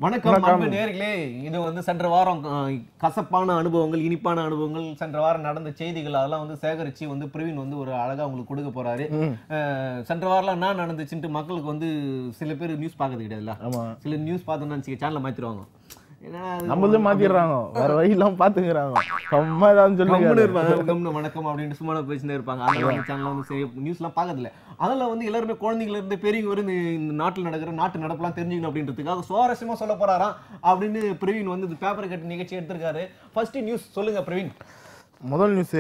வணக்கம் அன்பு நேர்களே இது வந்து சென்ற வாரம் அஹ், கசப்பான அனுபவங்கள் இனிப்பான அனுபவங்கள் சென்ற வாரம் நடந்த செய்திகள் அதெல்லாம் வந்து சேகரிச்சு வந்து பிரவீன் வந்து ஒரு அழகா உங்களுக்கு கொடுக்க போறாரு அஹ், சென்ற வாரம்லாம் என்ன நடந்துச்சுன்ட்டு மக்களுக்கு வந்து சில பேர் நியூஸ் பார்க்கறது கிடையாதுல்ல ஆமா சில நியூஸ் பார்த்தோம்னு நினச்சி சேனலை மாத்திடுவாங்க ஏன்னா அது நம்மளே மாத்திடுறாங்க வேற வழி இல்லாம பாத்துக்கிறாங்க சும்மா ஏதாவது கம்முனு சொல்லுங்க இருப்பாங்க கம்முனு வணக்கம் அப்படின்ட்டு சும்மா பேசினே இருப்பாங்க அந்த மாதிரி சேனல்ல வந்து சரி நியூஸ்லாம் பார்க்கறதில்ல அதில் வந்து எல்லாருமே குழந்தைங்கள இருந்து பெரியவங்க வரை இந்த இந்த நாட்டில் நடக்கிற நாட்டு நடப்பெல்லாம் தெரிஞ்சுக்கணும் அப்படின்றதுக்காக சுவாரஸ்யமா சொல்ல போறாராம் அப்படின்னு பிரவீன் வந்து இந்த பேப்பர் கட்டு நிகழ்ச்சி எடுத்திருக்காரு ஃபர்ஸ்ட் நியூஸ் சொல்லுங்க பிரவீன் முதல் நியூஸ்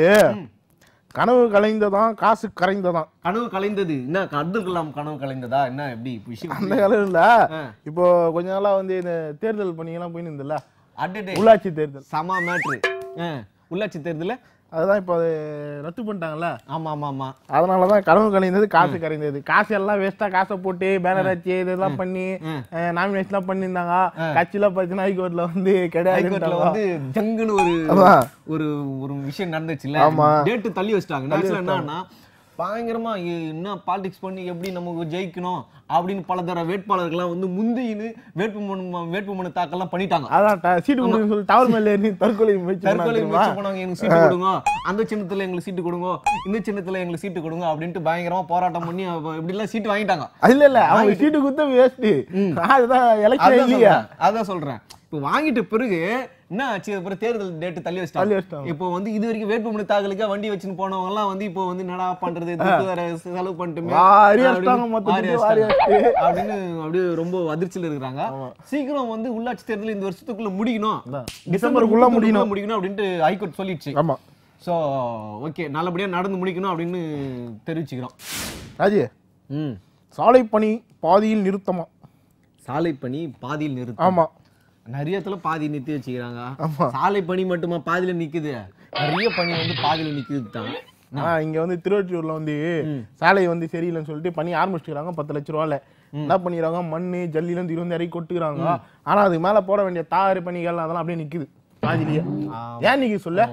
கனவு கலைந்ததான் காசு கரைந்ததான் கனவு கலைந்தது என்ன அப்துல் கலாம் கனவு கலைந்ததா என்ன எப்படி விஷயம் அந்த காலம் இல்ல ஆ. இப்போ கொஞ்ச நாளா வந்து இந்த தேர்தல் பணியெல்லாம் போயின்னு இருந்ததுல அடடே உள்ளாட்சி தேர்தல் சமா மேட்ரு உள்ளாட்சி தேர்தலில் அதுதான் இப்போ அது ரத்து பண்ணிட்டாங்கல்ல ஆமா ஆமா ஆமா அதனால தான் கனவு கலைந்தது காசு கரைந்தது காசு எல்லாம் வேஸ்டா காசை போட்டு பேனர் அடிச்சு இதெல்லாம் பண்ணி நாமினேஷன்லாம் பண்ணியிருந்தாங்க கட்சியில பார்த்தீங்கன்னா ஹைகோர்ட்ல வந்து ஹைகோர்ட்ல கிடையாது வந்து ஜங்குன்னு ஒரு அதான். ஒரு ஒரு விஷயம் நடந்துச்சுல்ல ஆமா. டேட்டு தள்ளி வச்சிட்டாங்க ஆக்சுவலா என்னன்னா பயங்கரமா இ- என்ன பாலிடிக்ஸ் பண்ணி எப்படி நமக்கு ஜெயிக்கணும் அப்படின்னு பல தர வேட்பாளர்கள்லாம் வந்து முந்தின்னு வேட்புமனு வேட்புமனு தாக்கல்லாம் பண்ணிட்டாங்க அதான் ட- சீட்டு கொடுங்க சொல்லி டவர் மேல ஏறி தற்கொலை முயற்சி பண்ணாங்க தற்கொலை தெரியுமா? முயற்சி பண்ணவங்க எங்களுக்கு சீட்டு கொடுங்க அந்த சின்னத்துல எங்களுக்கு சீட்டு கொடுங்க இந்த சின்னத்துல எங்களுக்கு சீட்டு கொடுங்க அப்படின்ட்டு பயங்கரமா போராட்டம் பண்ணி அப்ப இப்படி எல்லாம் சீட்டு வாங்கிட்டாங்க இல்ல இல்ல அவங்க சீட்டு கொடுத்த வேஸ்ட் அதுதான் எலெக்ஷன் அதான் இல்லையா சொல்றேன். அதான் சொல்றேன் இப்போ வாங்கிட்ட பிறகு என்ன ஆச்சு அப்புறம் தேர்தல் டேட் தள்ளி தள்ளி வச்சிட்டாங்க வச்சிட்டாங்க. இப்போ வந்து இது வரைக்கும் வேட்புமனு தாக்கலுக்கு வண்டி வச்சுன்னு போனவங்க எல்லாம் வந்து இப்போ வந்து என்னடா பண்றது துட்டு வேற செலவு பண்ணிட்டுமே வாரி அப்படின்னு அடிச்சிட்டாங்க மொத்தத்துக்கு, வாரி வாரி அடிச்சிட்டாங்க. அப்படின்னு அப்படியே ரொம்ப அதிர்ச்சியில இருக்கிறாங்க சீக்கிரம் வந்து உள்ளாட்சி தேர்தல் இந்த வருஷத்துக்குள்ள முடிக்கணும் அதான். டிசம்பருக்குள்ள டிசம்பருக்குள்ள முடிக்கணும் முடியணும். முடிக்கணும் அப்படின்ட்டு ஹைகோர்ட் சொல்லிடுச்சு ஆமா ஸோ ஓகே நல்லபடியா நடந்து முடிக்கணும் அப்படின்னு தெரிவிச்சுக்கிறோம் ராஜி ம் சாலை பணி பாதியில் நிறுத்தமா சாலை பணி பாதியில் நிறுத்தம் ஆமா நிறைய இடத்துல பாதி நிறுத்தி வச்சுக்கிறாங்க ஆமா. சாலை பணி மட்டுமா பாதியில நிக்குது நிறைய பணி வந்து பாதியில நிக்குது தான் ஆ, இங்க வந்து திருவொற்றியூர்ல வந்து சாலை வந்து சரியில்லைன்னு சொல்லிட்டு பணி ஆரம்பிச்சுக்கிறாங்க பத்து லட்ச ரூபால என்ன பண்ணிடுறாங்க மண்ணு ஜல்லிலாம் இருந்து இருபது இறக்கி கொட்டுக்கிறாங்க ஆனா அதுக்கு மேல போட வேண்டிய தாறு பணிகள் அதெல்லாம் அப்படியே நிக்குது பாதிலேயே ஏன் நிக்குது சொல்ல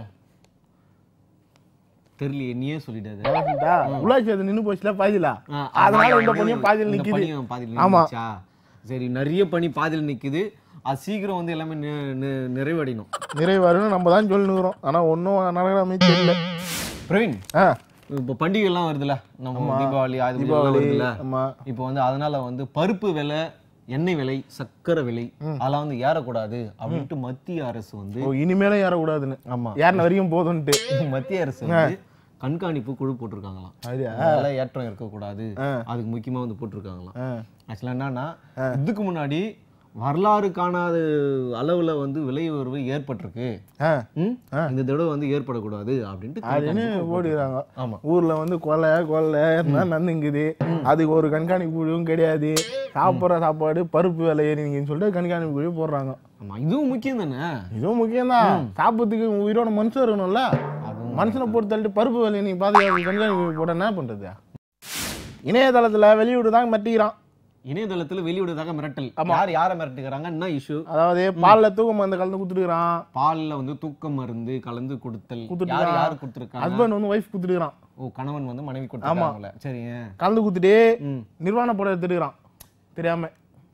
தெரியலையே நீயே சொல்லிடாது அதான் சொல்லிட்டா? உள்ளாட்சி அது நின்னு போச்சுல பாதியில ஆ, அதனால இந்த இந்த பணியும் பாதியில் இந்த நிக்குது பணியும் பாதியில ஆமா. நிக்குச்சா? சரி நிறைய பணி பாதியில நிக்குது அது சீக்கிரம் வந்து எல்லாமே நி- நி- நிறைவடையணும் நிறைவாருன்னு நம்ம தான் சொல்லினுக்கிறோம் ஆனா ஒன்றும் நடக்கிற மாதிரி தெரியல பிரவீன் ஆ இப்போ பண்டிகை எல்லாம் வருதுல்ல நம்ம தீபாவளி ஆயுத பூஜை எல்லாம் தீபாவளி வருதுல்ல ஆமா இப்போ வந்து அதனால வந்து பருப்பு விலை எண்ணெய் விலை சக்கரை விலை அதெல்லாம் வந்து ஏறக்கூடாது அப்படின்ட்டு மத்திய அரசு வந்து ஓ இனிமேலும் ஏறக்கூடாதுன்னு ஆமா ஏறின வரைக்கும் போதும்ன்ட்டு மத்திய அரசு வந்து கண்காணிப்பு குழு போட்டிருக்காங்களாம் அப்படியா அதனால ஏற்றம் இருக்கக்கூடாது அதுக்கு முக்கியமா வந்து போட்டிருக்காங்களாம் ஆ. ஆக்சுவலா என்னன்னா இதுக்கு முன்னாடி வரலாறு காணாத அளவுல வந்து விலை உயர்வு ஏற்பட்டிருக்கு ஆ ம்? இந்த தடவை வந்து ஏற்படக்கூடாது அப்படின்ட்டு அப்படின்னு கண்காணிப்பு ஓடிடுறாங்க ஆமா ஊர்ல வந்து கொலை கொள்ளை எல்லாம் நடந்துங்குது அதுக்கு ஒரு கண்காணிப்பு குழுவும் கிடையாது சாப்பிட்ற சாப்பாடு பருப்பு விலை ஏறிங்கன்னு சொல்லிட்டு கண்காணிப்பு குழு போடுறாங்க ஆமா இதுவும் முக்கியம் தானே இதுவும் முக்கியம்தான் சாப்பிட்றதுக்கு உயிரோட மனுஷன் இருக்கணும்ல அதுவும் மனுஷனை பொறுத்து தள்ளிட்டு பருப்பு விலை நீ பாதுகாப்பு கண்காணிப்பு குழு போட என்ன பண்றது இணையதளத்துல வெளியிட்டு தான் மட்டிக்கிறான் இணையதளத்துல வெளியிடுறதாக மிரட்டல் யார் யாரை மிரட்டுகிறாங்க என்ன இஷ்யூ அதாவது பால்ல தூக்க மருந்து கலந்து கொடுத்துருக்கான் பால்ல வந்து தூக்க மருந்து கலந்து கொடுத்தல் கொடுத்துட்டு யார் யார் கொடுத்துருக்காங்க ஹஸ்பண்ட் வந்து ஒய்ஃப் கொடுத்துருக்கான் ஓ கணவன் வந்து மனைவி கொடுத்துருக்காங்கல்ல சரி கலந்து கொடுத்துட்டு ம் நிர்வாண படம் எடுத்துருக்கான் தெரியாம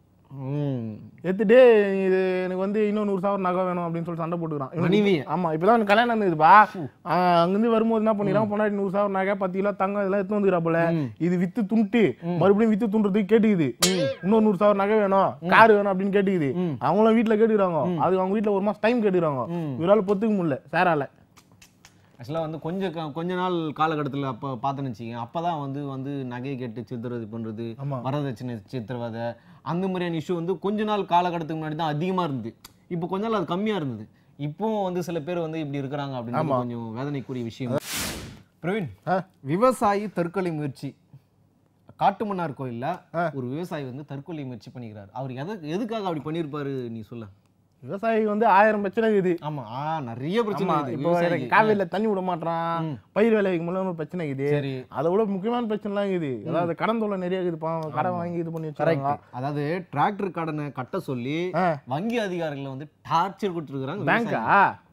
ம் எடுத்துட்டு இது எனக்கு வந்து இன்னும் நூறு சவரம் நகை வேணும் அப்படின்னு சொல்லி சண்டை போட்டுக்கிறான் இவனுக்கு- மனைவி ஆமா இப்பதான் எனக்கு கல்யாணம் இருந்ததுப்பா அங்கிருந்து வரும்போது என்ன பண்ணிக்கிறான் பொண்டாட்டி நூறு சவரம் நகை பத்து கிலோ தங்கம் இதெல்லாம் எடுத்து வந்துக்கிறா போல இது வித்து துண்டு மறுபடியும் வித்து துண்டுறதுக்கு கேட்டுக்குது இன்னொரு நூறு சவரம் நகை வேணும் கார் வேணும் அப்படின்னு கேட்டுக்குது அவங்களும் வீட்டுல கேட்டுக்கிறாங்க அது அவங்க வீட்டுல ஒரு மாசம் டைம் கேட்டுக்கிறாங்க இவரால பொத்துக்க முடியல சேரால ஆக்சுவலாக வந்து கொஞ்ச கா- கொஞ்ச நாள் காலகட்டத்தில் அப்போ பார்த்தேன்னு வச்சுக்கோங்க அப்போ தான் வந்து வந்து நகையை கேட்டு சித்திரவதை பண்ணுறது ஆமா. வரதட்சணை சித்திரவதை அந்த மாதிரியான இஷ்யூ வந்து கொஞ்ச நாள் காலகட்டத்துக்கு முன்னாடி தான் அதிகமாக இருந்தது இப்போ கொஞ்ச நாள் அது கம்மியாக இருந்தது இப்போவும் வந்து சில பேர் வந்து இப்படி இருக்கிறாங்க அப்படின்னு கொஞ்சம் வேதனைக்குரிய விஷயம் பிரவீன் ஆ. விவசாயி தற்கொலை முயற்சி காட்டுமன்னார் கோயில்ல ஒரு விவசாயி வந்து தற்கொலை முயற்சி பண்ணிக்கிறார் அவர் எது எதுக்காக அப்படி பண்ணியிருப்பாரு நீ சொல்ல விவசாயி வந்து ஆயிரம் பிரச்சனை இருக்குது ஆமா ஆ நிறைய பிரச்சனை ஆமா, இருக்குது இப்போ விவசாயிக்கு. எனக்கு காவேரியில தண்ணி விட மாட்டான் பயிர் வேலைக்கு முன்னாடி ஒரு பிரச்சனை இருக்குது சரி அதை விட முக்கியமான பிரச்சனைலாம் இருக்குது அதாவது கடன் தொல்லை நிறைய இருக்குது பாவம் கடன் வாங்கி இது பண்ணி வச்சுருக்காங்க அதாவது டிராக்டர் கடனை கட்ட சொல்லி ஆ. வங்கி அதிகாரிகளை வந்து டார்ச்சர் கொடுத்துருக்காங்க பேங்கா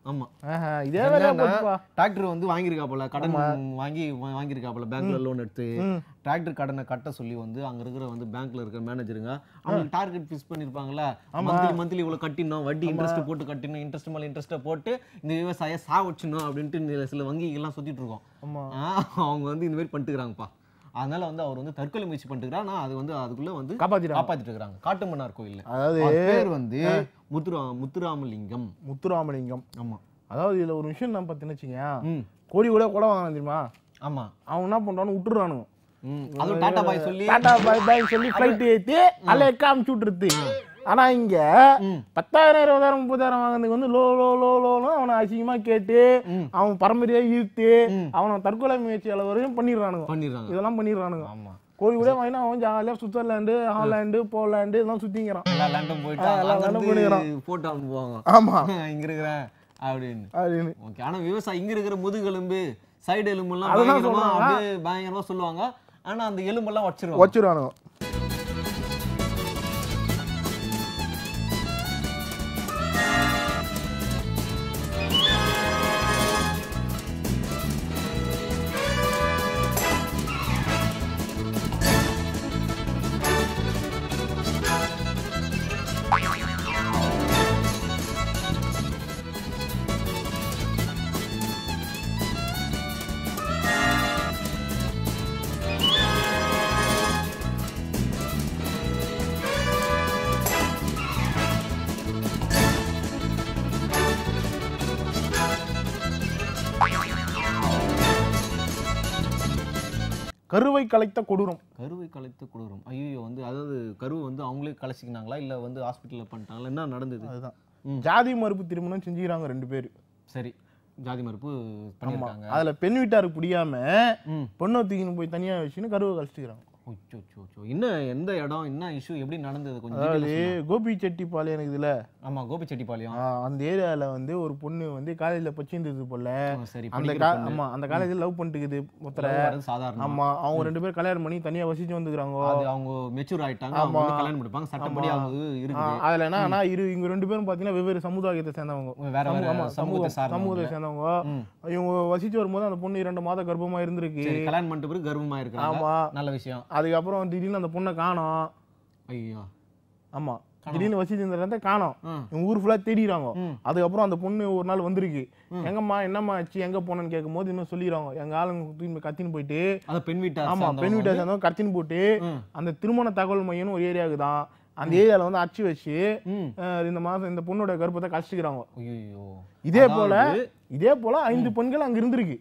ஆமா ஆஹா, இதே வேலையா போச்சுப்பா டிராக்டர் வந்து வாங்கியிருக்கா போல கடன் வாங்கி வா- வாங்கியிருக்கா போல பேங்க்ல லோன் எடுத்து டிராக்டர் கடனை கட்ட சொல்லி வந்து அங்க இருக்கிற வந்து பேங்க்ல இருக்கிற மேனேஜருங்க அவங்களுக்கு டார்கெட் ஃபிக்ஸ் பண்ணிருப்பாங்கல்ல மந்த்லி மந்த்லி இவ்வளவு கட்டிடணும் வட்டி இன்ட்ரெஸ்ட் போட்டு கட்டணும் இன்ட்ரெஸ்ட் மேல இன்ட்ரெஸ்ட்டை போட்டு இந்த விவசாய சாவச்சிடணும் அப்படின்ட்டு இந்த சில வங்கிகள்லாம் சுத்திட்டு இருக்கோம் ஆமா ஆ, அவங்க வந்து இந்த மாதிரி பண்ணிட்டுக்கிறாங்கப்பா அதனால வந்து அவர் வந்து தற்கொலை முயற்சி பண்ணிட்டுக்கிறார் ஆனா அது வந்து அதுக்குள்ள வந்து காப்பாத்திட்டாங்க காப்பாத்திட்டு இருக்காங்க காட்டுமன்னார் கோயில்ல அதாவது அவர் பேர் வந்து முத்துரா முத்துராமலிங்கம் முத்துராமலிங்கம் ஆமா அதாவது இதுல ஒரு விஷயம் நான் பார்த்தீங்கன்னு வச்சுக்கோங்க ம் கோடி கூட கொலை வாங்கினா தெரியுமா ஆமா அவன் என்ன பண்றான்னு விட்டுறானுங்க ம் அதுவும் டாடா பாய் சொல்லி டாடா பாய் பாய் சொல்லி ஃப்ளைட் ஏத்தி அலையக்கா அமுச்சு விட்டுருது ஆனா இங்க ம். பத்தாயிரம் இருபதாயிரம் முப்பதாயிரம் வாங்குறதுக்கு வந்து லோ லோ லோ லோன்னு அவனை அசிங்கமா கேட்டு ம். அவன் பரம்பரையா ஈர்த்து ம். அவனை தற்கொலை முயற்சி அளவரையும் பண்ணிடுறானுங்க பண்ணிடுறாங்க இதெல்லாம் பண்ணிடுறானுங்க ஆமா கோழி கூட வாங்கினா அவன் ஜாலியா சுவிட்சர்லாந்து ஹாலாந்து போலாந்து இதெல்லாம் சுத்திங்கிறான் எல்லா லேண்டும் போயிட்டு ஆ, எல்லா landம் போயிடுறான். போட்டோ அனுப்புவாங்க ஆமா இங்க இருக்கிறேன் அப்படின்னு அப்படின்னு ஓகே ஆனா விவசாயி இங்க இருக்கிற முதுகெலும்பு சைடு எலும்பெல்லாம் அதெல்லாம் பயங்கரமா சொல்றாங்க. அப்படியே பயங்கரமா சொல்லுவாங்க ஆனா அந்த எலும்பெல்லாம் வச்சிருவாங்க வச்சிருவானுங்க கருவை கலைத்த கொடூரம் கருவை கலைத்து கொடுக்குறோம் ஐயோ வந்து அதாவது கருவை வந்து அவங்களே கலைச்சிக்கினாங்களா இல்ல வந்து ஹாஸ்பிட்டல்ல பண்ணிட்டாங்களா என்ன நடந்தது அதுதான் ம். ஜாதி மறுப்பு திருமணம் செஞ்சுக்கிறாங்க ரெண்டு பேர் சரி ஜாதி மறுப்பு ஆமா பண்ணிருக்காங்க அதுல பெண் வீட்டாருக்கு பிடிக்காம ம் பொண்ணை தூக்கின்னு போய் தனியா வச்சுன்னு கருவை கழிச்சுக்கிறாங்க அச்சோ, அச்சோ, அச்சோ. என்ன எந்த இடம் என்ன இஷ்யூ எப்படி நடந்தது கொஞ்சம் அதாவது detail ஆ சொல்லுங்க. கோபி செட்டிப்பாளையம் இருக்குதுல ஆமா கோபிச்செட்டிப்பாளையம் ஆ, அந்த ஏரியால வந்து ஒரு பொண்ணு வந்து காலேஜ்ல படிச்சிருந்தது போல ஆ, சரி அந்த படிக்கிற கா- பொண்ணு. ஆமா அந்த காலேஜ்ல லவ் பண்ணிட்டுக்குது ஒருத்தர love வர்றது சாதாரணம் ஆமா அவங்க ரெண்டு பேரும் கல்யாணம் பண்ணி தனியா வசிச்சு வந்துக்கிறாங்க அது அவங்க மெச்சூர் ஆயிட்டாங்க அவங்க வந்து கல்யாணம் பண்ணிப்பாங்க சட்டப்படி அவங்க ஆ, இருக்குது அதுல என்ன ஆனா இரு இவங்க ரெண்டு பேரும் பாத்தீங்கன்னா வெவ்வேறு சமுதாயத்தை சேர்ந்தவங்க வேற சமூக- வேற ஆமா, சமூகத்தை சமூகம் சமூகத்தை சார்ந்தவங்க சேர்ந்தவங்க ம். இவங்க வசிச்சு வரும்போது அந்த பொண்ணு இரண்டு மாத கர்ப்பமா இருந்திருக்கு சரி கல்யாணம் பண்ணிட்ட பிறகு கர்ப்பமா இருக்காங்க ஆமா நல்ல விஷயம் அதுக்கப்புறம் திடீர்னு அந்த பொண்ணை காணோம் ஐயோ ஆமா திடீர்னு வசிச்சு இந்த இடத்த காணோம் ம். இவங்க ஊர் ஃபுல்லா தேடிறாங்க ம். அதுக்கப்புறம் அந்த பொண்ணு ஒரு நாள் வந்திருக்கு எங்கம்மா என்னம்மா ஆச்சு எங்க போனேன்னு கேட்கும்போது இன்னும் சொல்லிடுறாங்க எங்க ஆளுங்க தூக்கி கத்தின்னு போயிட்டு அத பெண் வீட்டார் ஆமா சார்ந்தவங்க பெண் வீட்டை வந்து- சேர்ந்தவங்க கத்தின்னு போட்டு ம். அந்த திருமண தகவல் மையம்னு ஒரு ஏரியாவுக்கு தான் அந்த ஏரியால வந்து அச்சு வச்சு ம் அஹ், இந்த மாதம் இந்த பொண்ணோட கர்ப்பத்தை கழிச்சுக்கிறாங்க ஐயோ இதே போல அதாவது இதே போல ஐந்து பெண்கள் அங்க இருந்திருக்கு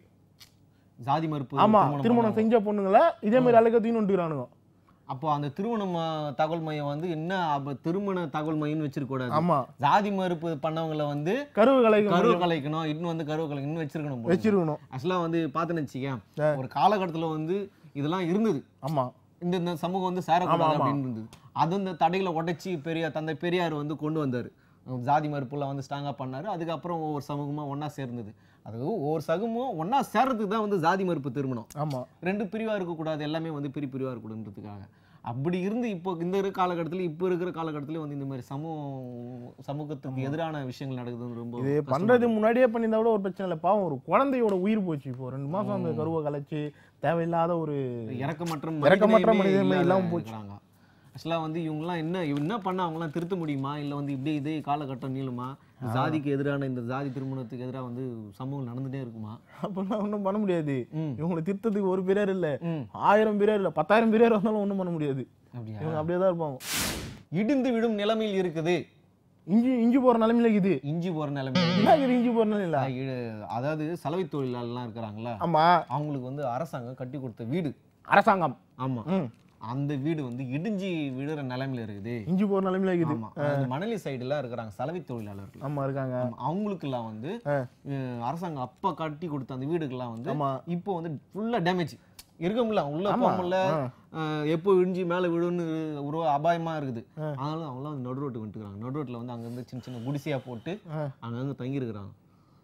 ஜாதி மறுப்பு ஆமா திருமணம் திருமணம் பண்ணவங்க. செஞ்ச பொண்ணுங்களை இதே மாதிரி அழகத்தையும் வந்துக்கிறானுங்க அப்போ அந்த திருமணம் ஆ, தகவல் மையம் வந்து என்ன அப்ப திருமண தகவல் மையம்னு வச்சிருக்க கூடாது ஆமா ஜாதி மறுப்பு பண்ணவங்கள வந்து கருவு கலை கருவு கலைக்கணும் இன்னும் வந்து கருவு கலைக்கணும் இன்னும் வச்சிருக்கணும் போல. வச்சிருக்கணும் ஆக்சுவலா வந்து பார்த்தேன்னு வச்சுக்கேன் ஒரு காலகட்டத்துல வந்து இதெல்லாம் இருந்தது ஆமா இந்த இந்த சமூகம் வந்து சேரக்கூடாது அப்படின்னு இருந்தது அது இந்த தடைகளை உடைச்சி பெரிய தந்தை பெரியார் வந்து கொண்டு வந்தார் ஜாதி மறுப்புலாம் வந்து ஸ்ட்ராங்காக பண்ணாரு அதுக்கப்புறம் ஒவ்வொரு சமூகமா ஒண்ணா சேர்ந்தது அது ஒவ்வொரு சமூகமும் ஒண்ணா சேர்றதுக்கு தான் வந்து ஜாதி மறுப்பு திருமணம் ஆமா ரெண்டு பிரிவா இருக்கக்கூடாது எல்லாமே வந்து பிரி பிரிவா இருக்கக்கூடாதுன்றதுக்காக அப்படி இருந்து இப்போ இந்த இருக்கிற காலகட்டத்தில் இப்போ இருக்கிற காலகட்டத்தில் வந்து இந்த மாதிரி சமூக சமூகத்துக்கு எதிரான விஷயங்கள் நடக்குதுன்னு ரொம்ப இது கஷ்டமா பண்றது முன்னாடியே பண்ணியிருந்தா கூட ஒரு பிரச்சனை இல்லை பாவம் ஒரு குழந்தையோட உயிர் போச்சு இப்போ ரெண்டு மாசம் அந்த கருவை கலைச்சு தேவையில்லாத ஒரு இறக்கமற்ற இறக்கமற்ற மனிதநேயமே மனிதநேயமே இல்லாத இல்லாம போச்சு. இருக்கிறாங்க ஆக்சுவலாக வந்து இவங்கலாம் என்ன என்ன பண்ண அவங்களாம் திருத்த முடியுமா இல்லை வந்து இப்படியே இதே காலகட்டம் நீளுமா ஜாதிக்கு எதிரான இந்த ஜாதி திருமணத்துக்கு எதிராக வந்து சமூகம் நடந்துட்டே இருக்குமா அப்படிலாம் ஒன்றும் பண்ண முடியாது ம் இவங்களை திருத்தத்துக்கு ஒரு பேரர் இல்ல ம் ஆயிரம் பேரர் இல்ல பத்தாயிரம் பேரர் வந்தாலும் ஒண்ணும் பண்ண முடியாது அப்படியா இவங்க அப்படியே தான் இருப்பாங்க இடிந்து விடும் நிலைமையில் இருக்குது இஞ்சி இஞ்சி போற நிலைமையில இருக்குது இஞ்சி போற நிலைமை என்ன இருக்குது இஞ்சி போற நிலையில அதாவது சலவை தொழிலாளர்லாம் இருக்கிறாங்களா ஆமா அவங்களுக்கு வந்து அரசாங்கம் கட்டி கொடுத்த வீடு அரசாங்கம் ஆமா ம் அந்த வீடு வந்து இடிஞ்சி விழுற நிலைமையில இருக்குது இஞ்சி போற நிலைமையில இருக்குது ஆமா அந்த மணலி சைடுலாம் இருக்கிறாங்க சலவை தொழிலாளர்கள் ஆமா இருக்காங்க ஆமா, அவங்களுக்கெல்லாம் வந்து ஆ. அஹ், அரசாங்கம் அப்பா கட்டி கொடுத்த அந்த வீடுகள்லாம் வந்து ஆமா இப்போ வந்து ஃபுல்லா டேமேஜ் இருக்க முடியல உள்ள ஆமா. போக முடியல ஆ. அஹ், எப்போ இடிஞ்சு மேல விழுன்னு ஒரு அபாயமா இருக்குது அதனால அவங்களாம் வந்து நடு ரோட்டுக்கு வந்துட்டுருக்காங்க நடு ரோட்ல வந்து அங்கங்க சின்ன சின்ன குடிசையா போட்டு ஆ. அங்கங்க தங்கி இருக்கிறாங்க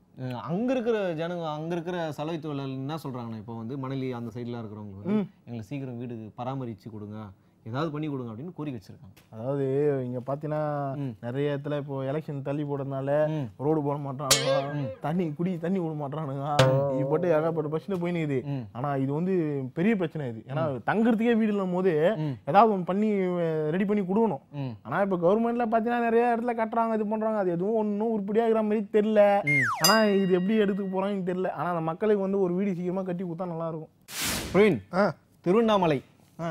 அங்க இருக்கிற ஜனங்க அங்க இருக்கிற சலவை தொழிலாளர் என்ன சொல்றாங்கன்னா இப்போ வந்து மணலி அந்த சைடுல இருக்கிறவங்க வந்து எங்களுக்கு சீக்கிரம் வீடு பராமரிச்சு கொடுங்க ஏதாவது பண்ணி கொடுங்க அப்படின்னு கோரிக்கை வச்சிருக்காங்க அதாவது இங்க பாத்தீங்கன்னா நிறைய இடத்துல இப்போ எலெக்ஷன் தள்ளி போடுறதுனால ரோடு போட மாட்டானுங்க தண்ணி குடி தண்ணி விட மாட்டானுங்க இது போட்டு ஏகப்பட்ட பிரச்சனை போய் நிக்குது ஆனா இது வந்து பெரிய பிரச்சனை இது ஏன்னா தங்குறதுக்கே வீடு இல்லாம போது ஏதாவது ஒன்று பண்ணி ரெடி பண்ணி கொடுக்கணும் ம். ஆனா இப்ப கவர்மெண்ட்ல பாத்தீங்கன்னா நிறைய இடத்துல கட்டுறாங்க இது பண்றாங்க அது எதுவும் ஒன்றும் உருப்படியா இருக்கிற மாதிரி தெரியல ஆனா இது எப்படி எடுத்துக்க போறாங்கன்னு தெரியல ஆனா அந்த மக்களுக்கு வந்து ஒரு வீடு சீக்கிரமா கட்டி கொடுத்தா நல்லா இருக்கும் பிரவீன் ஆ திருவண்ணாமலை ஆ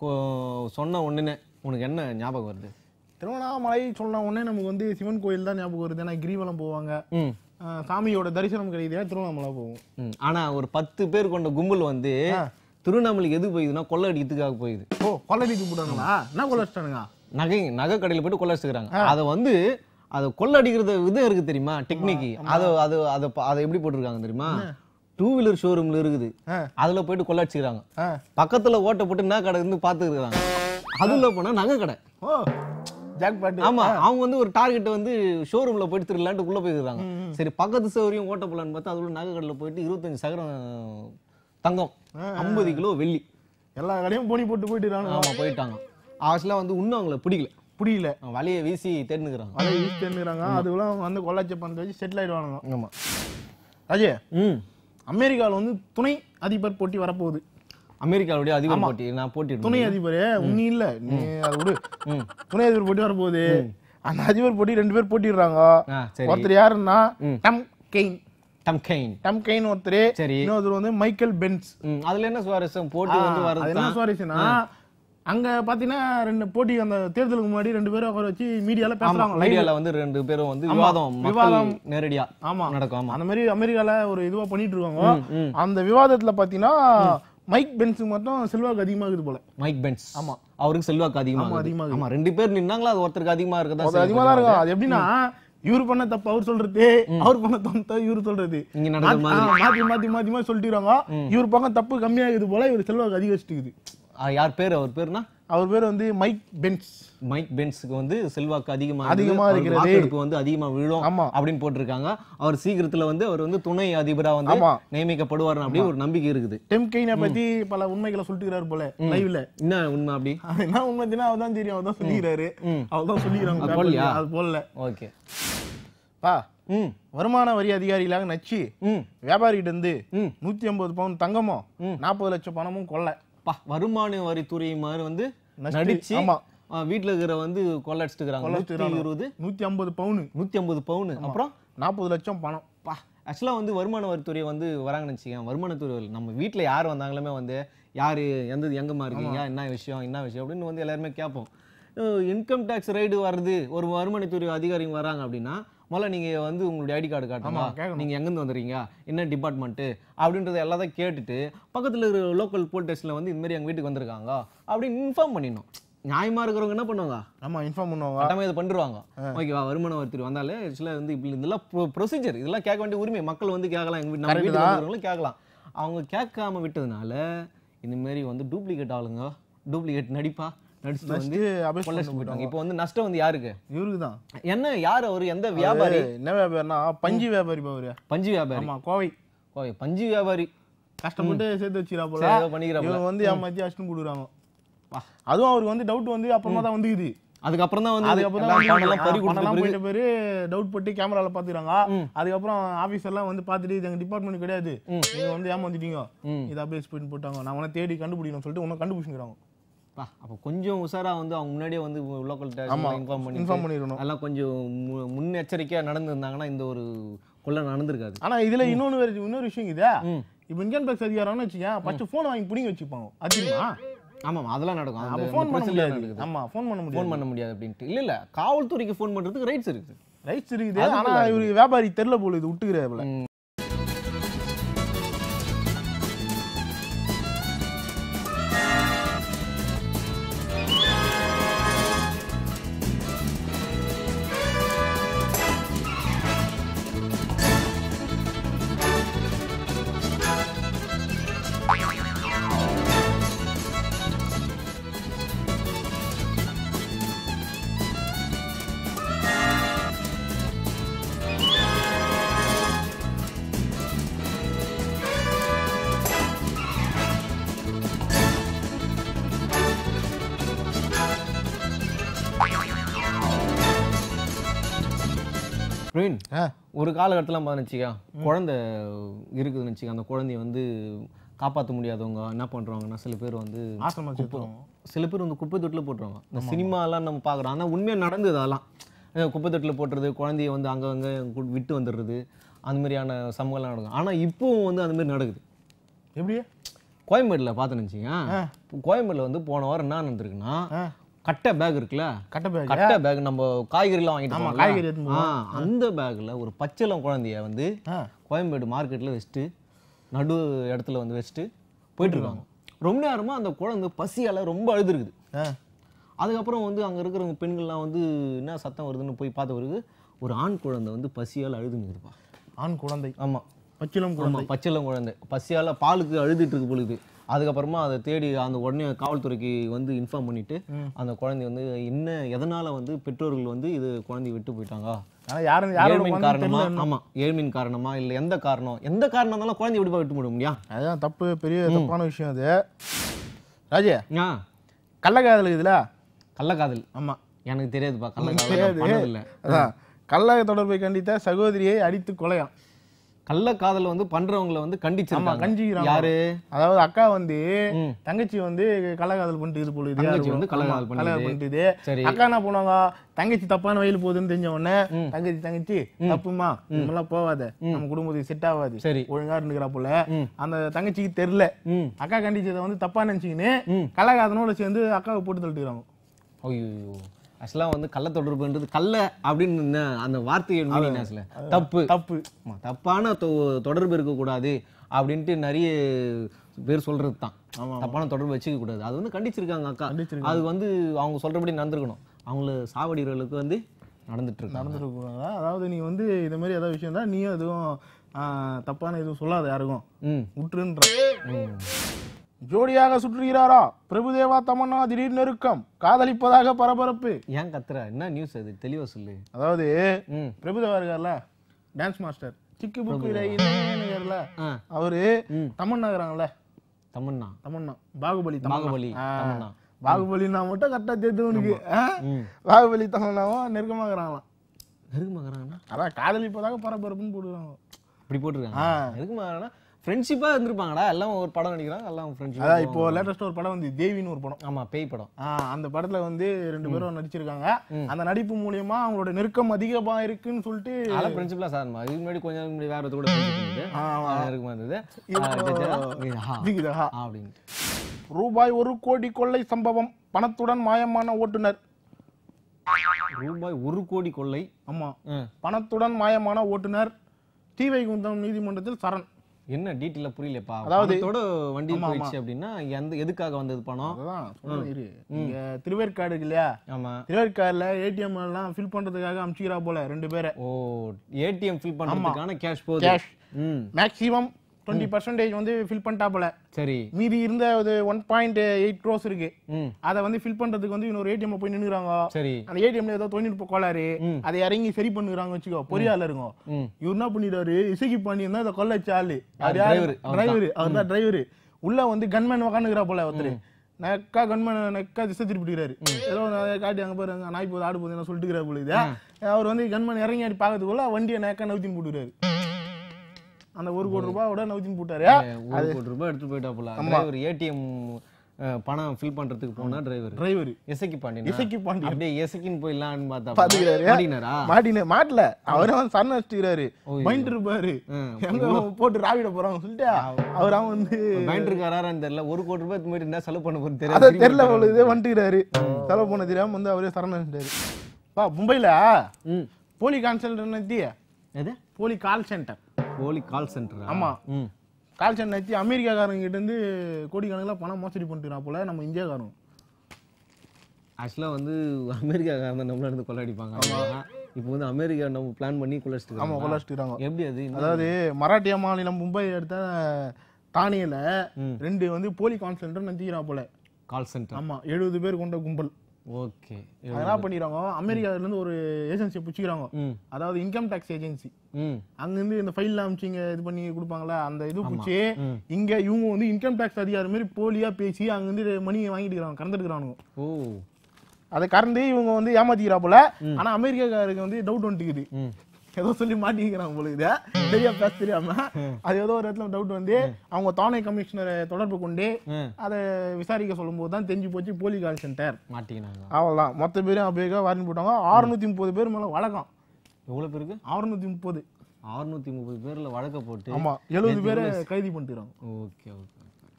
கொ- சொன்ன உடனே உனக்கு என்ன ஞாபகம் வருது திருவண்ணாமலை சொன்ன உடனே நமக்கு வந்து சிவன் கோயில் தான் ஞாபகம் வருது ஏன்னா கிரிவலம் போவாங்க ம் ஆஹ் சாமியோட தரிசனம் கிடைக்குது திருவண்ணாமலை போவோம் ம். ஆனா ஒரு பத்து பேர் கொண்ட கும்பல் வந்து திருவண்ணாமலைக்கு எது போயுதுன்னா கொள்ளை அடிக்கிறதுக்காக போயுது ஓ கொள்ளடிக்கு போட்டாங்களா என்ன கொள்ளடிச்சிட்டானுங்க நகை நகை கடையில போயிட்டு கொள்ளை அடிச்சுக்கிறாங்க அதை வந்து அதை கொள்ளை அடிக்கிறது விதம் இருக்கு தெரியுமா டெக்னிக் அதை அது அதை ப- அதை எப்படி போட்டிருக்காங்க தெரியுமா டூ வீலர் ஷோரூம்ல இருக்குது ஆ. அதுல போயிட்டு கொள்ளை அடிச்சுக்கிறாங்க ஆ. பக்கத்துல ஓட்டை போட்டு என்ன கடை இருந்து பாத்துக்கிறாங்க அதுல போனா நகை கடை ஓ ஜாக் பாட்டு ஆமா அவங்க வந்து ஒரு டார்கெட் வந்து ஷோரூம்ல போயிட்டு திருடலான்ட்டு உள்ள போயிருக்காங்க சரி பக்கத்து சௌகரியம் ஓட்ட போலான்னு பார்த்தா அதுல நகை கடையில போயிட்டு இருபத்தஞ்சு சகரம் தங்கம் ஐம்பது கிலோ வெள்ளி எல்லா கடையும் போனி போட்டு போயிட்டு ஆமா போயிட்டாங்க ஆக்சுவலா வந்து இன்னும் அவங்கள பிடிக்கல புரியல வலையை வீசி தேர்ந்துக்கிறாங்க அதை யூஸ் தெரிஞ்சுக்கிறாங்க அதுக்கெல்லாம் வந்து கொள்ளாச்சி பண்ணி வச்சு செட்டில் ஆயிடுவானுங்க ஆமா ராஜே ம் அமெரிக்காவில் வந்து துணை அதிபர் போட்டி வரப்போகுது அமெரிக்காவுடைய அதிபர் போட்டி நான் போட்டிட்டு துணை அதிபர் உன்னி இல்ல நீ அதை விடு ம். துணை அதிபர் போட்டி வரப்போகுது அந்த அதிபர் போட்டி ரெண்டு பேர் போட்டிடுறாங்க ஆ சரி ஒருத்தர் யாருன்னா டம் கெயின் டம் கெயின் டம் கெயின் ஒருத்தர் சரி. இன்னொருத்தர் வந்து மைக்கேல் பென்ஸ் ம் அதுல என்ன சுவாரஸ்யம் போட்டி வந்து அது வருது என்ன சுவாரஸ்யம்னா அங்க பாத்தீங்கன்னா ரெண்டு போட்டி அந்த தேர்தலுக்கு முன்னாடி ரெண்டு பேரும் உட்கார வச்சு மீடியால பேசுறாங்க லைவ் மீடியால வந்து ரெண்டு பேரும் வந்து விவாதம் விவாதம் நேரடியா ஆமா நடக்கும் ஆமா அந்த மாதிரி அமெரிக்கால ஒரு இதுவா பண்ணிட்டு இருக்காங்க ம். அந்த விவாதத்துல பாத்தீங்கன்னா மைக் பென்ஸுக்கு மட்டும் செல்வாக்கு அதிகமா இருக்குது போல மைக் பென்ஸ் ஆமா. அவருக்கு செல்வாக்கு அதிகமா ஆமா, இருக்குது. அதிகமா ஆமா ரெண்டு பேர் நின்னாங்களா அது ஒருத்தருக்கு அதிகமா இருக்கதா அது அதிகமா தான் இருக்கும் அது எப்படின்னா இவர் பண்ண தப்பு அவர் சொல்றது அவர் பண்ண தப்பு இவர் சொல்றது இங்க நடக்கிற மாத்தி மாதிரி ஆ, மாத்தி மாத்தி மாத்தி மாத்தி சொல்லிட்டுறாங்க இவர் பக்கம் தப்பு கம்மியாகுது போல இவர் செல்வாக்கு அதிகரிச்சுக்குது ஆ, யார் பேர் அவர் பேருனா அவர் பேர் வந்து மைக் பென்ஸ் மைக் பென்ஸுக்கு வந்து செல்வாக்கு அதிகமா அதிகமா இருக்குது. அவருக்கு இருக்கிறது. வாக்கெடுப்பு வந்து அதிகமா விழும் ஆமா. அப்படின்னு போட்டிருக்காங்க அவர் சீக்கிரத்துல வந்து அவர் வந்து துணை அதிபரா வந்து ஆமா. நியமிக்கப்படுவார் அப்படி ஒரு நம்பிக்கை இருக்குது டெம் கெயினை பத்தி பல உண்மைகளை சொல்லிட்டுறாரு போல லைவ்ல என்ன உண்மை அப்படி என்ன உண்மைச்சுன்னா அவர் தான் தெரியும் அவர் தான் சொல்லிக்கிறாரு அவர் தான் சொல்லிக்கிறாங்க அது போடலையா? அது போடல ஓகே பா ம் வருமான வரி அதிகாரிகளாக நச்சு ம் வியாபாரிகிட்ட இருந்து ம். நூத்தி ஐம்பது பவுன் தங்கமும் நாற்பது லட்சம் பணமும் கொள்ள பா வருமான வரித்துறை மாதிரி வந்து நஷ்டி- நடிச்சு ஆமா. ஆ, வீட்ல இருக்கிற வந்து கொள்ளடிச்சுக்கிறாங்க நூத்தி இருபது நூத்தி ஐம்பது பவுனு நூத்தி ஐம்பது பவுன் அப்புறம் நாற்பது லட்சம் பணம் பா ஆக்சுவலாக வந்து வருமான வரித்துறை வந்து வராங்கன்னு வச்சுக்கோங்க வருமானத்துறை நம்ம வீட்டில் யார் வந்தாங்களுமே வந்து யார் எந்த எங்கம்மா இருக்கீங்க என்ன விஷயம் என்ன விஷயம் அப்படின்னு வந்து எல்லாருமே கேட்போம் இன்கம் டேக்ஸ் ரைடு வருது ஒரு வருமானத்துறை அதிகாரிங்க வராங்க அப்படின்னா முதல்ல நீங்கள் வந்து உங்களுடைய ஐடி கார்டு காட்டுங்க கேட்கணும். நீங்கள் எங்கேருந்து வந்துடுறீங்க என்ன டிபார்ட்மெண்ட்டு அப்படின்றத எல்லாத்தையும் கேட்டுட்டு பக்கத்தில் இருக்கிற லோக்கல் போலீஸ் ஸ்டேஷனில் வந்து இந்த மாதிரி எங்கள் வீட்டுக்கு வந்திருக்காங்க அப்படின்னு இன்ஃபார்ம் பண்ணிடணும் நியாயமாக இருக்கிறவங்க என்ன பண்ணுவாங்க ஆமா இன்ஃபார்ம் பண்ணுவாங்க கட்டமே இதை பண்ணிருவாங்க ஓகேவா வருமான வரித்துறை வந்தாலே ஆக்சுவலாக வந்து இப்படி இதெல்லாம் ப்ரொசீஜர் இதெல்லாம் கேட்க வேண்டிய உரிமை மக்கள் வந்து கேட்கலாம் எங்க வீட்டு நம்ம Correct வீட்டுக்கு தான். வந்துருக்கவங்களும் கேட்கலாம் அவங்க கேட்காம விட்டதுனால இந்த மாதிரி வந்து டூப்ளிகேட் ஆளுங்க டூப்ளிகேட் நடிப்பா நடிச்சுட்டு வந்து Next அபேஷ் கொள்ளடிச்சு பண்ண போயிட்டாங்க இப்போ வந்து நஷ்டம் வந்து யாருக்கு இவருக்கு தான் என்ன யார் அவர் எந்த வியாபாரி என்ன வியாபாரினா பஞ்சு வியாபாரி அவரு பஞ்சு வியாபாரி ஆமா கோவை ஓய் பஞ்சு வியாபாரி கஷ்டப்பட்டு சேர்த்து வச்சுக்கிறா போல சேவை பண்ணிக்கிறாப்புல. இவங்க வந்து ஏமாத்தி அடிச்சுட்டு கொடுக்குறாங்க அதுவும் அவருக்கு வந்து டவுட் வந்து அப்புறமா தான் வந்துக்குது அதுக்கப்புறம் தான் வந்து அதுக்கப்புறம் எல்லாம் தான் பணம்லாம் பறி கொடுத்த பணம்லாம் பிறகு போயிட்ட பேரு டவுட் பட்டு கேமரால பாத்துக்கிறாங்க அதுக்கப்புறம் ஆபீசர்லாம் வந்து பாத்துட்டு இது எங்க டிபார்ட்மெண்ட் கிடையாது நீங்க வந்து ஏமாந்துட்டீங்க ம். இது அப்படியே போயிட்டு போட்டாங்க நான் உன தேடி கண்டுபிடிக்கணும் சொல்லிட்டு உன்னை கண்டுபிடிச்சுக்கிறாங்க பா, அப்போ கொஞ்சம் உஷாரா வந்து அவங்க முன்னாடியே வந்து லோக்கல் ஆமா இன்ஃபார்ம் பண்ணி இன்ஃபார்ம் பண்ணிடணும் அதெல்லாம் கொஞ்சம் மு- முன்னெச்சரிக்கையா நடந்திருந்தாங்கன்னா இந்த ஒரு கொள்ளை நடந்திருக்காது ஆனா இதுல இன்னொன்னு வேற இன்னொரு விஷயம் இதா ம். இப்போ இன்கம் டேக்ஸ் அதிகாரம்னு வச்சுக்கேன் ஃபர்ஸ்ட் ஃபோன் வாங்கி பிடிங்கி வச்சுப்பாங்க அது தெரியுமா ஆமாம் அதெல்லாம் நடக்கும் அப்ப அந்த ஃபோன் பண்ண procedure முடியாது நடக்குது ஆமா ஃபோன் பண்ண முடியாது ஃபோன் பண்ண முடியாது அப்படின்ட்டு இல்ல இல்ல காவல்துறைக்கு ஃபோன் பண்றதுக்கு ரைட்ஸ் இருக்கு ரைட்ஸ் இருக்குது ஆனா இவருக்கு வியாபாரி தெரியல போல இது விட்டுக்கிறாரு போல பிரவீன் ஆ, ஒரு காலகட்டத்தில் பார்த்துச்சிக்கா குழந்தை இருக்குதுன்னு வச்சுக்க அந்த குழந்தைய வந்து காப்பாற்ற முடியாதவங்க என்ன பண்ணுறாங்கன்னா சில பேர் வந்து ஆசிரமம் சேர்த்துருவோம் சில பேர் வந்து குப்பை தொட்டில் போட்டுருவாங்க இந்த சினிமாலாம் நம்ம பார்க்குறோம் ஆனால் உண்மையாக நடந்தது அதெல்லாம் அஹ் குப்பை தொட்டில் போட்டுறது குழந்தைய வந்து அங்கங்கே விட்டு வந்துடுறது அந்த மாதிரியான சம்பவம்லாம் நடக்கும் ஆனால் இப்போவும் வந்து அந்த மாதிரி நடக்குது எப்படி கோயம்பேட்டில் பார்த்துன்னு வச்சுங்க கோயம்பேட்டில் வந்து போன வாரம் என்ன நடந்திருக்குன்னா ஆ. கட்டை பேக் இருக்குல்ல கட்ட பேக் கட்டை பேக் நம்ம காய்கறிலாம் வாங்கிட்டு ஆமா, போவோம்ல? காய்கறி எடுத்துன்னு ஆ, அந்த பேக்ல ஒரு பச்சளம் குழந்தைய வந்து ஆ. கோயம்பேடு மார்க்கெட்ல வச்சுட்டு நடு இடத்துல வந்து வச்சுட்டு போயிட்டு இருக்காங்க ரொம்ப நேரமா அந்த குழந்தை பசியால ரொம்ப அழுதுருக்குது ஆ, அதுக்கப்புறம் வந்து அங்க இருக்கிறவங்க பெண்கள்லாம் வந்து என்ன சத்தம் வருதுன்னு போய் பார்த்த பிறகு ஒரு ஆண் குழந்தை வந்து பசியால அழுதுன்னு ஆண் குழந்தை ஆமா பச்சிலம் ஆமா குழந்தை பச்சிளம் குழந்தை பசியால பாலுக்கு அழுதுட்டு இருக்கு பொழுது அதுக்கப்புறமா அதை தேடி அந்த உடனே காவல்துறைக்கு வந்து இன்ஃபார்ம் பண்ணிட்டு அந்த குழந்தை வந்து என்ன எதனால வந்து பெற்றோர்கள் வந்து இது குழந்தைய விட்டு போயிட்டாங்க ஆனா யாரும் யாரோட ஏழ்மையின் குழந்தை காரணமா தெரியல ஆமா ஏழ்மையின் காரணமா இல்ல எந்த காரணம் எந்த காரணம் இருந்தாலும் குழந்தைய விட்டு விட்டு போட முடியா அதுதான் தப்பு பெரிய தப்பான விஷயம் அது ராஜே ஆ கள்ளக்காதல் இதுல கள்ளக்காதல் ஆமா எனக்கு தெரியாதுப்பா தெரியாது. கள்ளக்காதல் பண்ணதில்ல அதான் கள்ள தொடர்பை கண்டித்த சகோதரியை அடித்து கொலையாம் கள்ளக்காதல் வந்து பண்றவங்கள வந்து ஆமா கண்டிச்சிருக்காங்க கஞ்சிக்கிறாங்க யாரு அதாவது அக்கா வந்து ம். தங்கச்சி வந்து கள்ளக்காதல் பண்ணிட்டு இது போல தங்கச்சி வந்து கள்ளக்காதல் பண்ணுது. பண்ணிட்டு சரி அக்கா என்ன பண்ணுவாங்க தங்கச்சி தப்பான வயல் போகுதுன்னு தெரிஞ்ச உடனே தங்கச்சி தங்கச்சி தப்புமா இதெல்லாம் போவாத நம்ம குடும்பத்துக்கு செட் ஆகாது சரி ஒழுங்கா இருந்துக்கிறா போல ம். அந்த தங்கச்சிக்கு தெரியல ம் அக்கா கண்டிச்சதை வந்து தப்பா நினைச்சுக்கின்னு ம். கள்ளக்காதனோட சேர்ந்து அக்காவை போட்டு தள்ளிட்டுக்கிறாங்க ஐயோ ஆக்சுவலாக வந்து கள்ள தொடர்புன்றது கள்ள அப்படின்னு என்ன அந்த வார்த்தையை மீனிங் ஆக்சுவல தப்பு தப்பு ஆமா, தப்பான தொ- தொடர்பு இருக்கக்கூடாது அப்படின்ட்டு நிறைய பேர் சொல்றது தான் ஆமா. தப்பான தொடர்பு வச்சுக்க கூடாது அது வந்து கண்டிச்சிருக்காங்க அக்கா கண்டிச்சிருக்காங்க. அது வந்து அவங்க சொல்றபடி நடந்திருக்கணும் அவங்கள சாவடிகளுக்கு வந்து நடந்துட்டு இருக்கு நடந்துருக்கூடாதா அதாவது நீ வந்து இந்த மாதிரி ஏதாவது விஷயம் தான் நீயும் எதுவும் ஆஹ், தப்பான எதுவும் சொல்லாத யாருக்கும் ம் விட்டுருன்ற ம். ஜோடியாக சுற்றுகிறாரா பிரபுதேவா தமன்னா திடீர் நெருக்கம் காதலிப்பதாக பரபரப்பு ஏன் கத்துற என்ன நியூஸ் அது தெளிவா சொல்லு அதாவது ம் பிரபுதேவா இருக்கார்ல டான்ஸ் மாஸ்டர் சிக்கு புக்கு இருக்கார்ல ஆ அவரு ம். தமன்னா இருக்கிறாங்கல்ல தமன்னா தமன்னா பாகுபலி தமன்னா பாகுபலி ஆ. தமன்னா பாகுபலின்னா மட்டும் கரெக்டா தெரிஞ்சு உனக்கு ஆ? ம் பாகுபலி தமன்னாவும் நெருக்கமாகறாங்களாம் நெருக்கமாகறாங்கன்னா அதான் காதலிப்பதாக பரபரப்புன்னு போடுறாங்க இப்படி போட்டிருக்காங்க நெருக்கமாகறாங்கன்னா ஃப்ரெண்ட்ஷிப்பா இருந்திருப்பாங்கடா எல்லாம் ஒரு படம் நடிக்கிறாங்க எல்லாம் அதான் ஃப்ரெண்ட்ஷிப் இப்போ லேட்டஸ்டா ஒரு படம் வந்து தேவின்னு ஒரு படம் ஆமா பேய் படம் ஆ, அந்த படத்துல வந்து ரெண்டு பேரும் நடிச்சிருக்காங்க அந்த நடிப்பு மூலியமா அவங்களோட நெருக்கம் அதிகமா இருக்குன்னு சொல்லிட்டு அதெல்லாம் ஃப்ரெண்ட்ஷிப்லாம் சாதாரணமா இதுக்கு முன்னாடி கொஞ்சம் நாள் முன்னாடி வேற ஒருத்தர் கூட friendship இருந்தது ஆமா. அது நெருக்கமா இருந்தது இப்போ ஆ, ஜெஜா, இது, ஆ, இதுக்குதா? ஆ, அப்படின்ட்டு ரூபாய் ஒரு கோடி கொள்ளை சம்பவம் பணத்துடன் மாயமான ஓட்டுநர் ரூபாய் ஒரு கோடி கொள்ளை ஆமா ஆ. பணத்துடன் மாயமான ஓட்டுநர் ஸ்ரீவைகுண்டம் நீதிமன்றத்தில் சரண் என்ன டீட்டெயில புரியலப்பா அதாவது- பணத்தோட வண்டி போயிடுச்சு அப்படின்னா எந்த எதுக்காக வந்தது பணம் அதான் சொல்றேன் இரு இங்க திருவேற்காடு இருக்கு இல்லையா ஆமா திருவேற்காடுல ஏடிஎம் எல்லாம் ஃபில் பண்றதுக்காக அமிச்சிக்கிறா போல ரெண்டு பேரை ஓ ஏடிஎம் ஃபில் பண்றதுக்கான கேஷ் போகுது கேஷ் ம் மேக்ஸிமம் டுவெண்ட்டி பர்சன்டேஜ் வந்து ஃபில் பண்ணிட்டா போல சரி மீதி இருந்த ஒரு ஒன் பாயிண்ட் எயிட் க்ரோஸ் இருக்கு ம் அதை வந்து ஃபில் பண்றதுக்கு வந்து இன்னொரு ஏடிஎம்ல போய் நின்னுறாங்க சரி அந்த ஏடிஎம்ல ஏதோ தொழில்நுட்ப கோளாறு ம். அதை இறங்கி சரி பண்ணுறாங்க வச்சுக்கோ பொறியாளர் இருக்கும் ம் இவர் என்ன பண்ணிடுறாரு இசைக்கு பண்ணி இருந்தா இந்த கொள்ளை ஆளு யாரு? driver, அவர்தான். டிரைவர் அவர் தான் டிரைவர் உள்ள வந்து கன்மேன் உக்காந்துக்கிறா போல ஒருத்தர் நெக்கா கன்மேன் நெக்கா திசை திருப்பிட்டுக்கிறாரு ஏதோ நான் காட்டி அங்க பாருங்க நாய் போது ஆடு போது என்ன சொல்லிட்டு போல இது அவர் வந்து கன்மேன் இறங்கி அடி பார்க்கறதுக்குள்ள வண்டியை நெக்கா நவுத்தின்னு போட்டுக்கிறாரு அந்த ஒரு கோடி ரூபாயோட நவுத்தின்னு போட்டாரு ஒரு கோடி ரூபாய் எடுத்து போயிட்டா போல டிரைவர் ஏடிஎம் பணம் ஃபில் பண்றதுக்கு போனா டிரைவர் டிரைவர் இசைக்கு பாண்டியன் இசைக்கு பாண்டி அப்படியே இசைக்குன்னு போயிடலான்னு பார்த்தா பாத்துக்கிறாரு. மாட்டினாரா மாட்டின மாட்டல அவரே வந்து சரண வச்சுக்கிறாரு மைண்ட் இருப்பாரு ம். எங்க போட்டு ராவிட போறாங்க சொல்லிட்டு அவர் அவன் வந்து பேண்ட் இருக்காரான்னு தெரியல ஒரு கோடி ரூபாய் போயிட்டு என்ன செலவு பண்ண போறது அத தெரியாது தெரியல அவ்வளவு இதே வந்துட்டுறாரு செலவு பண்ண தெரியாம வந்து அவரே சரண வச்சுட்டாரு பா மும்பைல ம் போலி கால் சென்டர் நிறுத்தி எது போலி கால் சென்டர் போலி கால் சென்டர் ஆமா. ம் கால் சென்டர் நிறுத்தி அமெரிக்காக்காரங்க கிட்ட இருந்து கோடிக்கணக்கில் பணம் மோசடி பண்ணிட்டுறான் போல நம்ம இந்தியாக்காரங்க ஆக்சுவலா வந்து அமெரிக்காக்காரன் தான் நம்மள இருந்து கொள்ளடிப்பாங்க இப்போ வந்து அமெரிக்கா நம்ம பிளான் பண்ணி கொள்ளடிச்சிட்டு ஆமா இருக்காங்க. கொள்ளாச்சிட்டுறாங்க எப்படி அது இன்னும் அதாவது மராட்டிய மாநிலம் மும்பை எடுத்த தானியில ம். ரெண்டு வந்து போலி கால் சென்டர் நிறுத்திக்கிறான் போல கால் சென்டர் ஆமா எழுபது பேர் கொண்ட கும்பல் ஓகே அது என்ன பண்ணிடுறாங்க அமெரிக்கால இருந்து ஒரு ஏஜென்சியை பிடிச்சிக்கிறாங்க ம் அதாவது இன்கம் டேக்ஸ் ஏஜென்சி ம் அங்கிருந்து இந்த ஃபைல் அமிச்சிங்க இது பண்ணி கொடுப்பாங்களா அந்த இது பிடிச்சி ம். இங்க இவங்க வந்து இன்கம் டேக்ஸ் அதிகாரி மாதிரி போலியா பேசி அங்கிருந்து மணியை வாங்கிட்டு இருக்காங்க கறந்துருக்கானுங்க ஓ அதை கறந்து இவங்க வந்து ஏமாத்திக்கிறா போல ஆனா அமெரிக்காக்காருக்கு வந்து டவுட் வந்துட்டுக்குது ம் ஏதோ சொல்லி மாட்டிக்கிறாங்க போல இது சரியா பேச தெரியாம அது ஏதோ ஒரு இடத்துல டவுட் வந்து அவங்க தானே கமிஷனரை தொடர்பு கொண்டு ம். அதை விசாரிக்க சொல்லும்போது தான் தெரிஞ்சு போச்சு போலி கால் சென்டர் மாட்டிக்கினாங்க அவ்வளோதான் மொத்த பேரும் அப்படியே வாரண்ட் போட்டாங்க அறுநூத்தி முப்பது பேர் மேல வழக்கம் எவ்வளவு பேருக்கு அறுநூத்தி முப்பது அறுநூத்தி முப்பது பேர்ல வழக்க போட்டு ஆமா எழுபது பேரை கைது பண்ணிட்டுறாங்க ஓகே ஓகே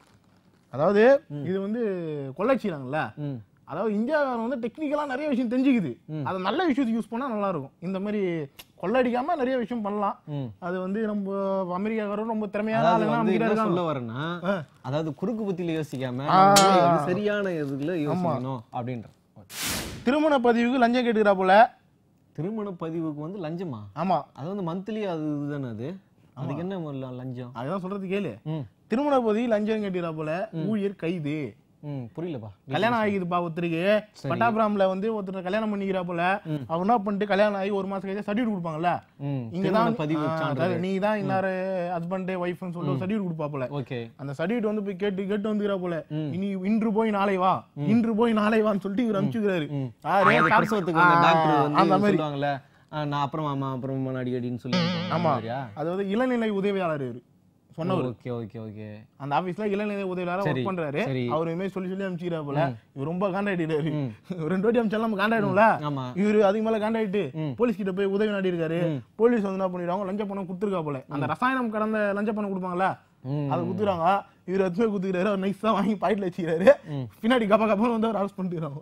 அதாவது இது வந்து கொள்ளைச்சிறாங்கல்ல ம் அதாவது இந்தியாவில் வந்து டெக்னிக்கலா நிறைய விஷயம் தெரிஞ்சுக்குது அதை நல்ல விஷயத்துக்கு யூஸ் பண்ணா நல்லா இருக்கும் இந்த மாதிரி கொள்ளடிக்காம நிறைய விஷயம் பண்ணலாம் ம் அது வந்து நம்ம அமெரிக்காக்காரரும் ரொம்ப திறமையான அதாவது ஆளுங்க வந்து நம்ம என்ன இருக்காங்க சொல்ல வரேன்னா ஆ. அதாவது குறுக்கு புத்தியில யோசிக்காம ஆ. நம்ம மூளை வந்து சரியான இதுல யோசிக்கணும் அப்படின்ற திருமண பதிவுக்கு லஞ்சம் கேட்டுக்கிறா போல திருமண பதிவுக்கு வந்து லஞ்சமா ஆமா அது வந்து மந்த்லி அது இதுதானே அது அதுக்கு என்ன முறையில லஞ்சம் அதுதான் சொல்றது கேளு ம் திருமண பதிவு லஞ்சம் கேட்டுக்கிறா போல ஊழியர் கைது ம் புரியலப்பா கல்யாணம் ஆகிக்குதுப்பா ஒருத்தருக்கு பட்டாபுராம்ல வந்து ஒருத்தர் கல்யாணம் பண்ணிக்கிறா போல அவர் என்ன பண்ணிட்டு கல்யாணம் ஆகி ஒரு மாசம் கழிச்சு சர்டிஃபிகேட் கொடுப்பாங்கல்ல ம் இங்க திருமண தான் பதிவு சான்றிதழ் நீ தான் இன்னாரு ஹஸ்பண்ட் ஒய்ஃப்னு சொல்லிட்டு ஒரு சர்டிஃபிகேட் கொடுப்பா போல ஓகே அந்த சர்டிஃபிகேட் வந்து போய் கேட்டு கேட்டு வந்துக்கிறா போல இனி இன்று போய் நாளை வா இன்று போய் நாளை வான்னு சொல்லிட்டு இவர் அனுப்பிச்சுக்கிறாரு யாரு? அதாவது கார்- பிரசவத்துக்கு வந்து ஆ, டாக்டர் அந்த வந்து மாதிரி சொல்லுவாங்கல்ல ஆ, நான் அப்புறமா ஆமா அப்புறமா அடிக்கடின்னு சொல்லி ஆமா சரியா அதாவது இளநிலை உதவியாளர் இவரு சொன்னவர் ஓகே ஓகே ஓகே அந்த ஆபீஸ்ல இளநிலை உதவியாளர் சரி, ஒர்க் பண்றாரு சரி. அவர் இனிமே சொல்லி சொல்லி அனுப்பிச்சிக்கிறா போல இவர் ரொம்ப காண்டாயிட்டாரு ரெண்டு வாட்டி அமிச்சாலும் நம்ம காண்டாயிடும்ல ஆமா இவரு அதுக்கு மேல காண்டாயிட்டு போலீஸ் கிட்ட போய் உதவி நாடி இருக்காரு போலீஸ் வந்து என்ன பண்ணிடுவாங்க லஞ்ச பணம் கொடுத்துருக்கா போல அந்த ரசாயனம் கடந்த லஞ்ச பணம் கொடுப்பாங்கல்ல ம். அதை குத்துறாங்க இவர் எதுவுமே குத்துக்கிறாரு அவர் நைஸா வாங்கி பாக்கெட்ல வச்சுக்கிறாரு பின்னாடி கப்ப கப்பன்னு வந்து அவர் அரெஸ்ட் பண்ணிடுறாங்க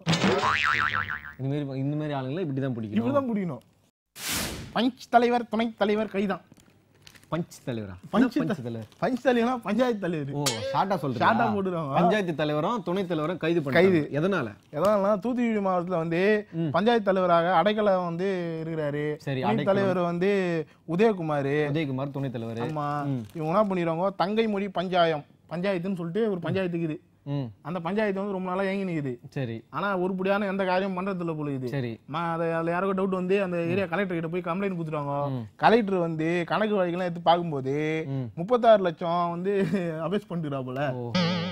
இந்த மாதிரி இந்த மாதிரி ஆளுங்களை இப்படிதான் பிடிக்கணும் இப்படிதான் பிடிக்கணும் பஞ்ச் தலைவர் துணைத் தலைவர் கைதான் பஞ்ச் தலைவரா பஞ்ச் பஞ்ச் தலைவர் பஞ்ச் தலைவர்னா பஞ்சாயத்து தலைவர் ஓ ஷார்ட்டா ஷார்ட்டா சொல்றேன் போட்டுருவாங்க பஞ்சாயத்து தலைவரும் துணைத் தலைவரும் கைது பண்ணி கைது. எதனால எதனாலனா தூத்துக்குடி மாவட்டத்துல வந்து பஞ்சாயத்து தலைவராக அடைக்கலம் வந்து இருக்கிறாரு சரி, துணைத் அடைக்கலம். தலைவர் வந்து உதயகுமார் உதயகுமார் துணைத் தலைவர் ஆமா இவங்க என்ன பண்ணிடுவாங்க தங்கை மொழி பஞ்சாயம் பஞ்சாயத்துன்னு சொல்லிட்டு ஒரு பஞ்சாயத்து இருக்குது ம் அந்த பஞ்சாயத்து வந்து ரொம்ப நாளா இயங்கி நிக்குது சரி ஆனா உருப்படியான எந்த காரியம் பண்றது இல்ல போல இது சரி ம- அது அதுல யாரோ டவுட் வந்து அந்த ஏரியா கலெக்டர் கிட்ட போய் கம்ப்ளைண்ட் கொடுத்துருவாங்க கலெக்டர் வந்து கணக்கு வழக்கெல்லாம் எடுத்து பார்க்கும்போது ம். முப்பத்தாறு லட்சம் வந்து அபேஸ் பண்ணிட்டுறா போல ஓ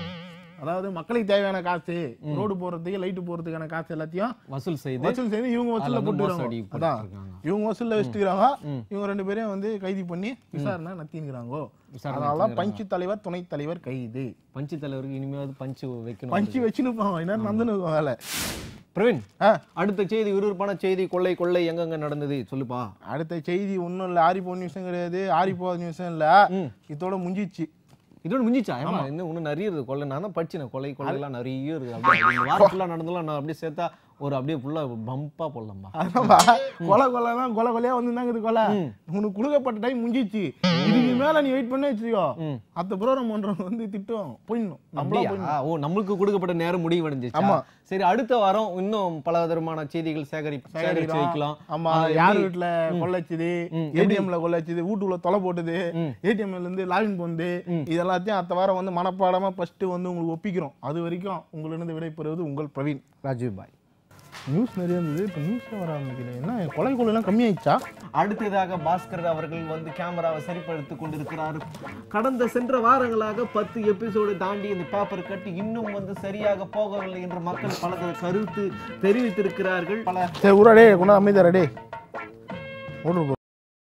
அதாவது மக்களுக்கு தேவையான காசு ரோடு போறதுக்கு லைட் போறதுக்கான காசு எல்லாத்தையும் வசூல் செய்து வசூல் செய்து இவங்க அதுல வசூல்ல வந்து போட்டுறாங்க மோசடி அதான் பண்ணிருக்காங்க. இவங்க வசூல்ல வச்சுக்கிறாங்க இவங்க ரெண்டு பேரையும் வந்து கைது பண்ணி விசாரணை நடத்தினுக்கிறாங்க விசாரணை அதனால பஞ்சு தலைவர் துணைத் தலைவர் கைது பஞ்சு தலைவருக்கு இனிமேல் பஞ்சு வைக்கணும் பஞ்சு வச்சுன்னு இருப்பாங்க என்ன நடந்துன்னு இருக்கும் வேலை பிரவீன் ஆ, அடுத்த செய்தி விறுவிறுப்பான செய்தி கொள்ளை கொள்ளை எங்கெங்க நடந்தது சொல்லுப்பா அடுத்த செய்தி ஒண்ணும் இல்ல ஆரி போன நியூஸும் கிடையாது ஆரி போகாத நியூஸும் இல்ல ம். இதோட முடிஞ்சிச்சு இதோட முடிஞ்சிச்சா ஏமா இன்னும் இன்னும் நிறைய இருக்கு கொள்ளை நான் தான் படிச்சேன் கொலை கொள்ளை எல்லாம் நிறைய இருக்கு அப்படியே இந்த வாரம் ஃபுல்லா நடந்தலாம் நான் அப்படியே சேர்த்தா ஒரு அப்படியே ஃபுல்லா பம்பா போடலாம்பா அதான்பா, கொலை கொலை தான் கொலை கொலையா வந்து இது கொலை உனக்கு கொடுக்கப்பட்ட டைம் முடிஞ்சிச்சு இதுக்கு மேல நீ வெயிட் பண்ணி வச்சுக்கோ ம். அத்த ப்ரோக்ராம் பண்றவங்க வந்து திட்டுவாங்க போயிடணும் நம்மளா அப்படியா ஓ நம்மளுக்கு கொடுக்கப்பட்ட நேரம் முடிவடைஞ்சிச்சு ஆமா. சரி அடுத்த வாரம் இன்னும் பல விதமான செய்திகள் சேகரி சேகரிச்சு வைக்கலாம் ஆமா அது யார் எப்படி- வீட்டுல கொள்ளைச்சுது ம், ஏடிஎம்ல கொள்ளைச்சுது வீட்டுக்குள்ள தொலை போட்டது ஏடிஎம்ல இருந்து லாகின் பண்ணுது இது எல்லாத்தையும் அடுத்த வாரம் வந்து மனப்பாடமா ஃபர்ஸ்ட் வந்து உங்களுக்கு ஒப்பிக்கிறோம் அது வரைக்கும் உங்களிருந்து விடைபெறுவது உங்கள் பிரவீன் ராஜீவ் பாய் நியூஸ் நிறைய இருந்தது இப்போ நியூஸ்ல வர ஆரம்பிக்கிறேன் என்ன கொலை கொலை எல்லாம் கம்மியாயிடுச்சா அடுத்ததாக பாஸ்கர் அவர்கள் வந்து கேமராவை சரிப்படுத்திக் கொண்டிருக்கிறார் கடந்த சென்ற வாரங்களாக பத்து எபிசோடு தாண்டி இந்த பேப்பர் கட்டு இன்னும் வந்து சரியாக போகவில்லை என்று மக்கள் பல கருத்து தெரிவித்திருக்கிறார்கள் பல சரி உரடே கொண்டா அமைதியாரடே ஓடுற